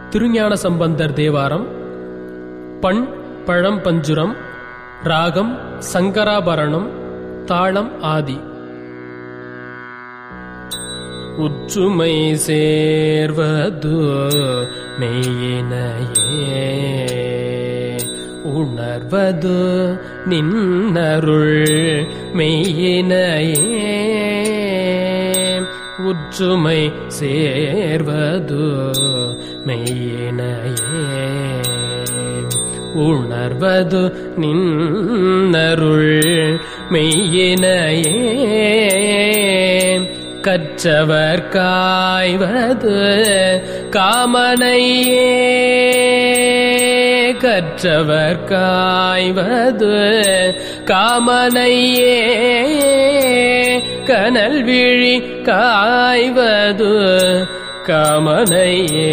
திருஞான சம்பந்தர் தேவாரம் பண் பழம்பஞ்சுரம் ராகம் சங்கராபரணம் தாளம் ஆதி உற்றுமை சேர்வது மெய்யினையே உணர்வது நின்னருள் மெய்யினையே உற்றுமை சேர்வது மெய்யினையே உணர்வது நின்னருள் மெய்யினையே கற்றவர் காய்வது காமனையே கற்றவர் காய்வது காமனையே கனல் விழி காய்வது காமனையே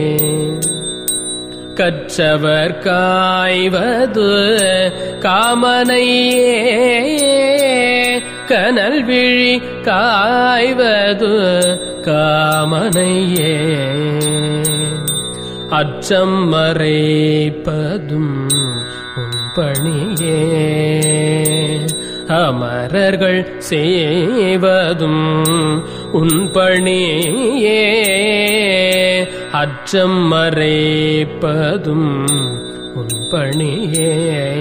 கற்றவர் காய்வது காமனையே கனல் விழி காய்வது காமனையே அச்சம் மறைப்பதும் உன் பணியே அமரர்கள் செய்வதும் உன் பணியே அச்சம் மறைப்பதும் உன் பணியே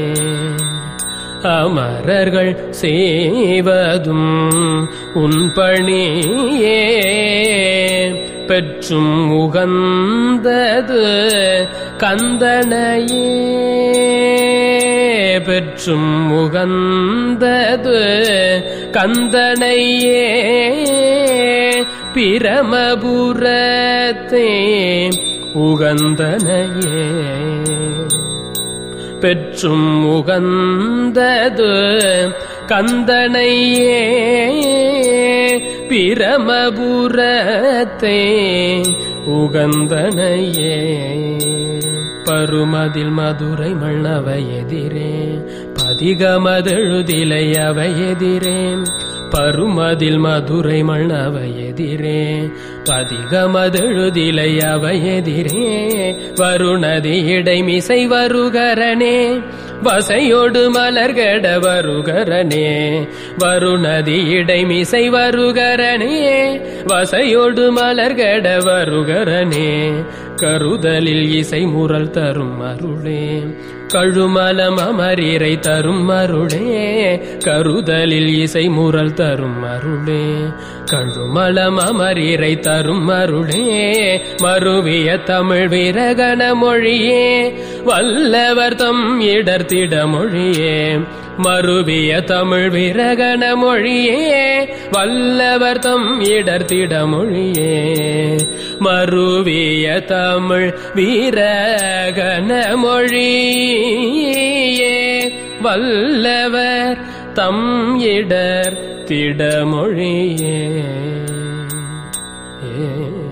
அமரர்கள் செய்வதும் உன் பணியே பெற்றும் உகந்தது கந்தனையே பெற்றும் உகந்தது கந்தனையே பிரமபுரத்தே உகந்தனையே பெற்றும் உகந்தது கந்தனையே பிரமபுரத்தே உகந்தனையே பருமதில் மதுரை மண்ணவை எதிரே பதிகமதெழுதிலை அவை எதிரே பருமதில் மதுரை மண்ணவை எதிரே பதிகமதெழுதிலை அவை எதிரே வருணதி இடைமிசை வருகரனே வசையோடு மலர்கட வருகரனே வருணதி இடைமிசை வருகரனே வசையோடு மலர்கட வருகரனே கருதலில் இசை முரல் தரும் அருளே கழுமலம் அமரீரை தரும் அருளே கருதலில் இசை முரல் தரும் அருளே கழுமலம் அமரீரை தரும் அருளே மறுவிய தமிழ் வீரகன மொழியே வல்லவர் தம் இடர்த்திட மொழியே மறுவிய தமிழ் விரகன மொழியே வல்லவர் தம் இடர்த்திட மொழியே மறுவிய தமிழ் வீரகன மொழியே வல்லவர் தம் இடர் திடமொழியே ஏ